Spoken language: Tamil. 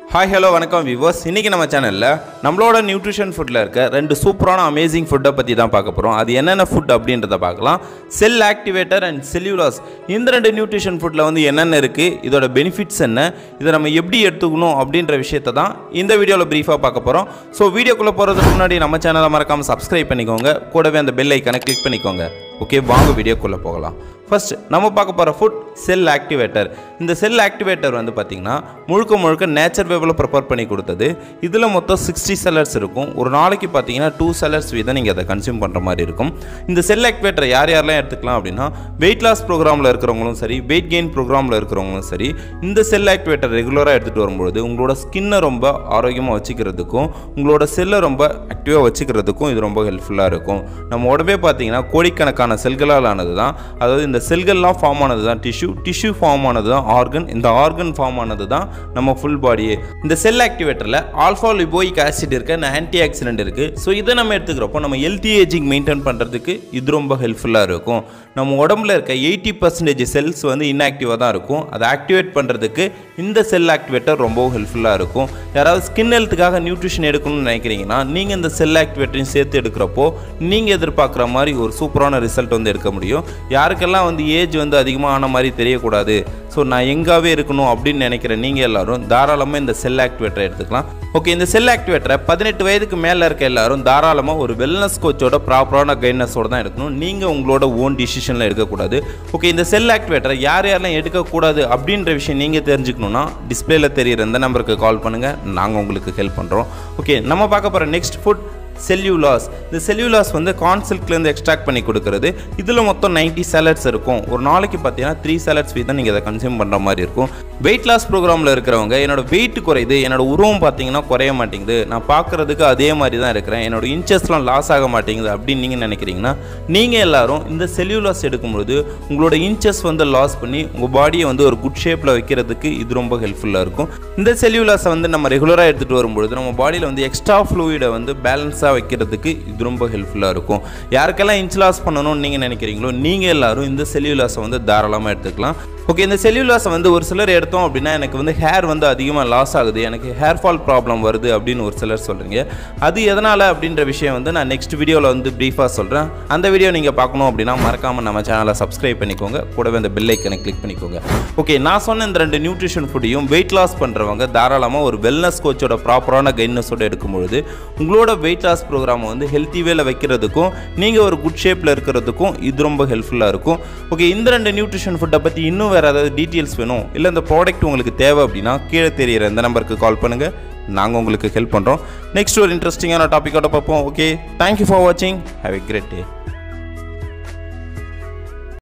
ஹாய் ஹலோ வணக்கம் விவர்ஸ் இன்றைக்கி நம்ம சேனலில் நம்மளோட நியூட்ரிஷன் ஃபுட்டில் இருக்க ரெண்டு சூப்பரான அமேசிங் ஃபுட்டை பற்றி தான் பார்க்க போகிறோம் அது என்னென்ன ஃபுட் அப்படின்றத பார்க்கலாம் செல் ஆக்டிவேட்டர் அண்ட் செல்யூலாஸ் இந்த ரெண்டு நியூட்ரிஷன் ஃபுட்டில் வந்து என்னென்ன இருக்குது இதோட பெனிஃபிட்ஸ் என்ன இதை நம்ம எப்படி எடுத்துக்கணும் அப்படின்ற விஷயத்தை தான் இந்த வீடியோவில் ப்ரீஃபாக பார்க்க போகிறோம் ஸோ வீடியோக்குள்ளே போகிறதுக்கு முன்னாடி நம்ம சேனலை மறக்காமல் சப்ஸ்கிரைப் பண்ணிக்கோங்க கூடவே அந்த பெல் ஐக்கனை கிளிக் பண்ணிக்கோங்க ஓகே வாங்க வீடியோக்குள்ளே போகலாம் ஃபர்ஸ்ட் நம்ம பார்க்க போகிற ஃபுட் செல் ஆக்டிவேட்டர் இந்த செல் ஆக்டிவேட்டர் வந்து பார்த்திங்கன்னா முழுக்க முழுக்க நேச்சர் வேவில் ப்ரிப்பேர் பண்ணி கொடுத்தது இதில் மொத்தம் சிக்ஸ்டி செல்லர்ஸ் இருக்கும் ஒரு நாளைக்கு பார்த்தீங்கன்னா டூ செல்லர்ஸ் வீதம் நீங்கள் அதை கன்சியூம் பண்ணுற மாதிரி இருக்கும் இந்த செல் ஆக்டிவேட்டரை யார் யாரெல்லாம் எடுத்துக்கலாம் அப்படின்னா வெயிட் லாஸ் ப்ரோக்ராமில் இருக்கிறவங்களும் சரி வெயிட் கெயின் ப்ரோக்ராமில் இருக்கிறவங்களும் சரி இந்த செல் ஆக்டிவேட்டர் ரெகுலராக எடுத்துகிட்டு வரும்பொழுது உங்களோட ஸ்கின்னை ரொம்ப ஆரோக்கியமாக வச்சுக்கிறதுக்கும் உங்களோட செல்லை ரொம்ப ஆக்டிவாக வச்சுக்கிறதுக்கும் இது ரொம்ப ஹெல்ப்ஃபுல்லாக இருக்கும் நம்ம உடம்பே பார்த்தீங்கன்னா கோடிக்கணக்கான செல்களால் ஆனது தான் அதாவது இந்த செல்கள்லாம் ஃபார்ம் ஆனது தான் டிஷ்யூ டிஷ்யூ ஃபார்ம் ஆனது தான் ஆர்கன் இந்த ஆர்கன் ஃபார்ம் ஆனது தான் நம்ம ஃபுல் பாடியே இந்த செல் ஆக்டிவேட்டரில் ஆல்ஃபா லிபோயிக் ஆசிட் இருக்க ஆன்டி ஆக்சிடென்ட் இருக்குது ஸோ இதை நம்ம எடுத்துக்கிறப்போ நம்ம ஹெல்த்தி ஏஜிங் மெயின்டைன் பண்ணுறதுக்கு இது ரொம்ப ஹெல்ப்ஃபுல்லாக இருக்கும் நம்ம உடம்புல இருக்க எயிட்டி பர்சன்டேஜ் செல்ஸ் வந்து இன்ஆக்டிவாக தான் இருக்கும் அதை ஆக்டிவேட் பண்ணுறதுக்கு இந்த செல் ஆக்டிவேட்டர் ரொம்பவும் ஹெல்ப்ஃபுல்லாக இருக்கும் யாராவது ஸ்கின் ஹெல்த்துக்காக நியூட்ரிஷன் எடுக்கணும்னு நினைக்கிறீங்கன்னா நீங்கள் இந்த செல் ஆக்டிவேட்டரையும் சேர்த்து எடுக்கிறப்போ நீங்கள் எதிர்பார்க்குற மாதிரி ஒரு சூப்பரான ரிசல்ட் வந்து எடுக்க முடியும் யாருக்கெல்லாம் வந்து ஏஜ் வந்து அதிகமாக ஆன மாதிரி தெரியக்கூடாது ஸோ நான் எங்காவே இருக்கணும் அப்படின்னு நினைக்கிற நீங்கள் எல்லாரும் தாராளமாக இந்த செல் ஆக்டிவேட்டரை எடுத்துக்கலாம் ஓகே இந்த செல் ஆக்டிவேட்டரை பதினெட்டு வயதுக்கு மேலே இருக்க எல்லாரும் தாராளமாக ஒரு வெல்னஸ் கோச்சோட ப்ராப்பரான கைட்னஸோட தான் எடுக்கணும் நீங்கள் உங்களோட ஓன் டிசிஷனில் எடுக்கக்கூடாது ஓகே இந்த செல் ஆக்டிவேட்டரை யார் யாரெல்லாம் எடுக்கக்கூடாது அப்படின்ற விஷயம் நீங்கள் தெரிஞ்சுக்கணுன்னா டிஸ்பிளேல தெரியிற இந்த நம்பருக்கு கால் பண்ணுங்கள் நாங்கள் உங்களுக்கு ஹெல்ப் பண்ணுறோம் ஓகே நம்ம பார்க்க போகிற நெக்ஸ்ட் ஃபுட் செல்யூலாஸ் இந்த செல்யூலாஸ் வந்து கான்சில்க்லேருந்து எக்ஸ்ட்ராக்ட் பண்ணி கொடுக்குறது இதில் மொத்தம் நைன்ட்டி சேலட்ஸ் இருக்கும் ஒரு நாளைக்கு பார்த்தீங்கன்னா த்ரீ சேலட்ஸ் வீதம் நீங்கள் அதை கன்சியூம் பண்ணுற மாதிரி இருக்கும் வெயிட் லாஸ் ப்ரோக்ராமில் இருக்கிறவங்க என்னோட வெயிட் குறையுது என்னோட உருவம் பார்த்தீங்கன்னா குறைய மாட்டேங்குது நான் பார்க்குறதுக்கு அதே மாதிரி தான் இருக்கிறேன் என்னோட இன்ச்சஸ்லாம் லாஸ் ஆக மாட்டேங்குது அப்படின்னு நீங்கள் நினைக்கிறீங்கன்னா நீங்கள் எல்லாரும் இந்த செல்யூலாஸ் எடுக்கும்பொழுது உங்களோட இன்ச்சஸ் வந்து லாஸ் பண்ணி உங்கள் பாடியை வந்து ஒரு குட் ஷேப்பில் வைக்கிறதுக்கு இது ரொம்ப ஹெல்ப்ஃபுல்லாக இருக்கும் இந்த செல்யூலாஸை வந்து நம்ம ரெகுலராக எடுத்துகிட்டு வரும்பொழுது நம்ம பாடியில் வந்து எக்ஸ்ட்ரா ஃப்ளூயிடை வந்து பேலன்ஸாக வைக்கிறதுக்கு இது ரொம்ப ஹெல்ப்ஃபுல்லாக இருக்கும் யாருக்கெல்லாம் இன்ச் லாஸ் பண்ணணும்னு நீங்கள் நினைக்கிறீங்களோ நீங்கள் எல்லாரும் இந்த செல்யூலாஸை வந்து தாராளமாக எடுத்துக்கலாம் ஓகே இந்த செல்யூலாஸை வந்து ஒரு சிலர் எடுத்தோம் அப்படின்னா எனக்கு வந்து ஹேர் வந்து அதிகமாக லாஸ் ஆகுது எனக்கு ஹேர் ஃபால் ப்ராப்ளம் வருது அப்படின்னு ஒரு சிலர் சொல்கிறீங்க அது எதனால் அப்படின்ற விஷயம் வந்து நான் நெக்ஸ்ட் வீடியோவில் வந்து ப்ரீஃபாக சொல்கிறேன் அந்த வீடியோ நீங்கள் பார்க்கணும் அப்படின்னா மறக்காமல் நம்ம சேனலை சப்ஸ்கிரைப் பண்ணிக்கோங்க கூடவே அந்த பெல் ஐக்கனை கிளிக் பண்ணிக்கோங்க ஓகே நான் சொன்ன இந்த ரெண்டு நியூட்ரிஷன் ஃபுட்டையும் வெயிட் லாஸ் பண்ணுறவங்க தாராளமாக ஒரு வெல்னஸ் கோச்சோட ப்ராப்பரான கைட்னஸோட எடுக்கும்பொழுது உங்களோட வெயிட் லாஸ் ப்ரோக்ராமை வந்து ஹெல்த்தி வேல வைக்கிறதுக்கும் நீங்கள் ஒரு குட் ஷேப்பில் இருக்கிறதுக்கும் இது ரொம்ப ஹெல்ப்ஃபுல்லாக இருக்கும் ஓகே இந்த ரெண்டு நியூட்ரிஷன் ஃபுட்டை பற்றி இன்னும் வேறு ஏதாவது டீட்டெயில்ஸ் வேணும் இல்லை இந்த ப்ராடக்ட் உங்களுக்கு தேவை அப்படின்னா கீழே தெரியிற இந்த நம்பருக்கு கால் பண்ணுங்கள் நாங்கள் உங்களுக்கு ஹெல்ப் பண்ணுறோம் நெக்ஸ்ட் ஒரு இன்ட்ரெஸ்டிங்கான டாப்பிக்கோட பார்ப்போம் ஓகே தேங்க்யூ ஃபார் வாட்சிங் ஹேவ் எ கிரேட் டே